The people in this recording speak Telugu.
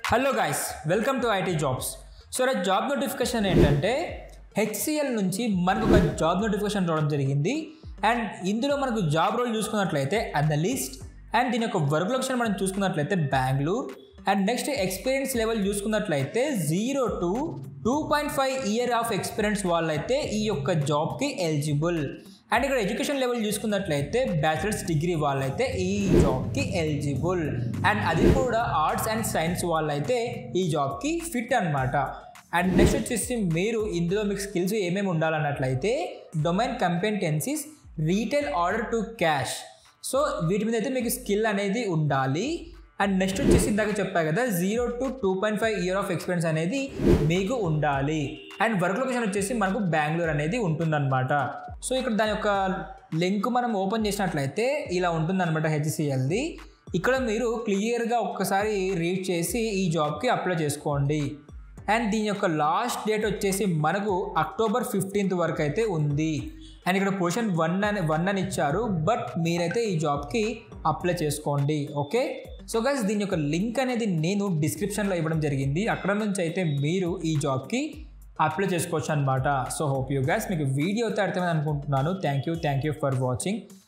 hello guys welcome to IT jobs so రా జాబ్ నోటిఫికేషన్ ఏంటంటే హెచ్సిఎల్ నుంచి మనకు ఒక జాబ్ నోటిఫికేషన్ రావడం జరిగింది అండ్ ఇందులో మనకు జాబ్ రోల్ చూసుకున్నట్లయితే అనలిస్ట్ అండ్ దీని యొక్క వర్క్ లొకేషన్ మనం చూసుకున్నట్లయితే Bengaluru and next experience level చూసుకున్నట్లయితే zero to two point five year of experience వాళ్ళైతే ఈ యొక్క జాబ్కి ఎలిజిబుల్ అండ్ ఇక్కడ ఎడ్యుకేషన్ లెవెల్ చూసుకున్నట్లయితే బ్యాచిలర్స్ డిగ్రీ వాళ్ళైతే ఈ జాబ్కి ఎలిజిబుల్ అండ్ అది కూడా ఆర్ట్స్ అండ్ సైన్స్ వాళ్ళైతే ఈ జాబ్కి ఫిట్ అనమాట అండ్ నెక్స్ట్ వచ్చేసి మీరు ఇందులో మీకు స్కిల్స్ ఏమేమి ఉండాలన్నట్లయితే domain competencies retail order to cash so వీటి మీద అయితే మీకు స్కిల్ అనేది ఉండాలి అండ్ నెక్స్ట్ వచ్చేసి ఇందాక చెప్పా కదా zero to two point five year of experience అనేది మీకు ఉండాలి అండ్ వర్క్ లొకేషన్ వచ్చేసి మనకు బెంగళూరు అనేది ఉంటుందన్నమాట సో ఇక్కడ దాని యొక్క లింక్ మనం ఓపెన్ చేసినట్లయితే ఇలా ఉంటుందన్నమాట హెచ్సిఎల్ది ఇక్కడ మీరు క్లియర్గా ఒక్కసారి రీడ్ చేసి ఈ జాబ్కి అప్లై చేసుకోండి అండ్ దీని యొక్క లాస్ట్ డేట్ వచ్చేసి మనకు అక్టోబర్ ఫిఫ్టీన్త్ వరకు అయితే ఉంది అండ్ ఇక్కడ పొజిషన్ వన్ అని వన్ అని ఇచ్చారు బట్ మీరైతే ఈ జాబ్కి అప్లై చేసుకోండి ఓకే సో గైస్ దీని యొక్క లింక్ అనేది నేను డిస్క్రిప్షన్లో ఇవ్వడం జరిగింది అక్కడ నుంచి అయితే మీరు ఈ జాబ్కి అప్లై చేసుకోవచ్చు అనమాట సో హోప్ యూ గైస్ మీకు వీడియో అయితే అర్థమైంది అనుకుంటున్నాను thank you thank you for watching